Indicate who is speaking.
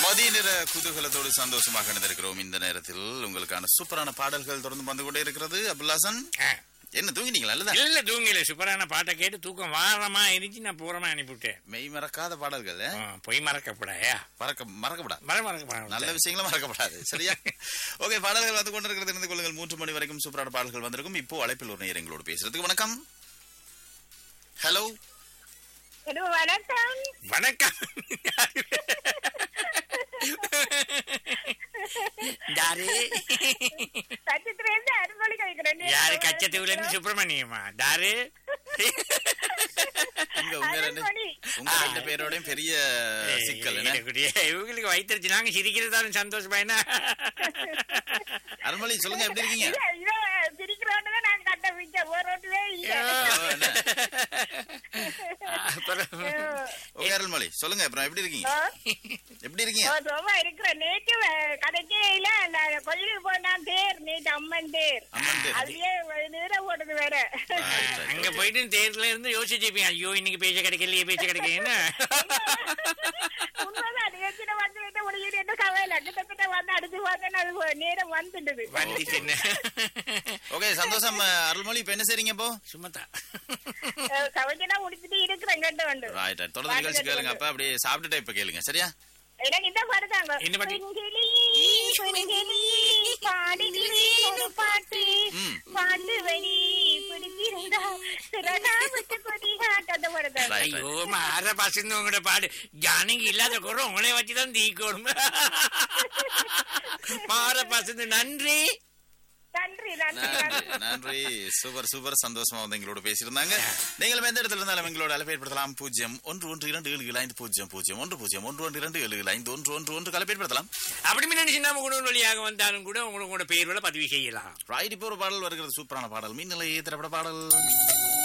Speaker 1: மதிய நேர குதூகலத்தோடு சந்தோஷமாக இணைந்திருக்கிறோம் இந்த நேரத்தில் உங்களுக்கான சூப்பரான பாடல்கள் தொடர்ந்து வந்து கொண்டே இருக்கிறது அபுல்லாசன்
Speaker 2: ஆ.
Speaker 1: என்ன தூங்கினீங்களா அல்லதா
Speaker 2: இல்ல தூங்கல சூப்பரான பாட்டை கேட்டு தூக்கம் வாரமா இருந்துச்சு நான் பூரமா அனுப்பிவிட்டேன்
Speaker 1: மெய் மறக்காத பாடல்கள்
Speaker 2: ஆ, பொய் மறக்கப்படாயா
Speaker 1: மறக்க மறக்கப்படாது
Speaker 2: மற மறக்கப்படாது
Speaker 1: நல்ல விஷயங்களும் மறக்கப்படாது சரியா ஓகே பாடல்கள் வந்து கொண்டிருக்கிறது இருந்து கொள்ளுங்கள் மூன்று மணி வரைக்கும் சூப்பரான பாடல்கள் வந்திருக்கும் இப்போ அழைப்பில் ஒரு நேரம் எங்களோடு பேசுறதுக்கு வணக்கம் ஹலோ
Speaker 3: ஹலோ வணக்கம்
Speaker 2: வணக்கம் யாரு
Speaker 3: சச்சித்திர இருந்து அருள்மொழி கழிக்கிறேன்
Speaker 2: யாரு கச்சத்தூர்ல இருந்து சுப்பிரமணியமா தாரு
Speaker 1: உங்க உங்க ரெண்டு
Speaker 3: அருள்மொழி.
Speaker 1: உங்க ரெண்டு பேரோடையும் பெரிய சிக்கல் என்ன
Speaker 2: இருக்கக்கூடிய இவங்களுக்கு வைத்திருச்சு நாங்க சிரிக்கிறதாலும் சந்தோஷமா என்ன
Speaker 1: அருள்மொழி சொல்லுங்க எப்படி இருக்கீங்க
Speaker 3: இத இத சிரிக்கிறோன்னு தான் நான் கட்ட வச்சேன் ஒரு ஒன்றுமே இல்ல
Speaker 1: ஓ, என்ன?
Speaker 2: அப்புறம்
Speaker 1: ஓகே அருள்மொழி சொல்லுங்க அப்புறம் எப்படி இருக்கீங்க
Speaker 3: ஓ,
Speaker 1: எப்படி இருக்கீங்க
Speaker 3: ஓ, சும்மா இருக்கிறேன் நேற்று அஹ், கடைக்கே இல்ல நான் கோயிலுக்கு போனான் தேர் நேற்று அம்மன் தேர்
Speaker 1: அம்மன் தேர்.
Speaker 3: அதுலயே நேரம் போடுது வேற
Speaker 2: அங்க போயிட்டு தேர்ல இருந்து யோசிச்சுப்பீங்க ஐயோ இன்னைக்கு பேச கிடைக்கலையே பேச கிடைக்கல என்ன
Speaker 3: உண்மைதான் நிகழ்ச்சியில வந்து விட்டு முடியுது என்ன கவலை கிட்டத்தட்ட வந்து அடிச்சு பார்த்தேன் அது நேரம் வந்துடுது
Speaker 2: வந்துச்சு என்ன
Speaker 1: ஓகே சந்தோஷம் அருள்மொழி இப்ப என்ன செய்றீங்க இப்போ
Speaker 2: சுமத்தா
Speaker 3: கவிஞனா முடிச்சுட்டு இருக்கிறேன் கேட்டு வந்து
Speaker 1: ரைட் ரைட் தொடர்ந்து நிகழ்ச்சி கேளுங்க அப்ப அப்படியே சாப்பிட்டுட்டே இப்ப கேளுங்க சரியா
Speaker 3: எனக்கு இந்த பாட்டு தாங்க
Speaker 2: என்ன பாட்டு?
Speaker 3: பெண்கிளி, பெண்கிளி, பாடுகிறேன் ஒரு பாட்டு
Speaker 1: ம்.
Speaker 3: பாட்டு வரி பிடிச்சிருந்தா சிறகாமத்து கொடிகாட்டு அந்த பாட்டு தாங்க.
Speaker 1: Right, right.
Speaker 2: ஐயோ மாற பசங்க உங்களோட பாடு ஜானகி இல்லாத குறை உங்களே வச்சுதான் தீக்கணும் மாற பசங்க நன்றி
Speaker 3: நன்றி நன்றி
Speaker 1: நன்றி
Speaker 3: நன்றி
Speaker 1: நன்றி சூப்பர் சூப்பர் சந்தோஷமா வந்து எங்களோட பேசியிருந்தாங்க நீங்களும் எந்த இடத்துல இருந்தாலும் எங்களோட அழைப்பு ஏற்படுத்தலாம் பூஜ்ஜியம் ஒன்று ஒன்று இரண்டு ஏழு ஏழு ஐந்து பூஜ்ஜியம் பூஜ்ஜியம் ஒன்று பூஜ்ஜியம் ஒன்று ஒன்று இரண்டு ஏழு ஏழு ஐந்து ஒன்று ஒன்று ஒன்று அழைப்பு ஏற்படுத்தலாம்
Speaker 2: அப்படி முன்னாடி சின்ன குணம் வழியாக வந்தாலும் கூட உங்களோட பேரோட பதிவு செய்யலாம்
Speaker 1: ரைட் இப்போ ஒரு பாடல் வருகிறது சூப்பரான பாடல் மின்னலை திரைப்பட பாடல்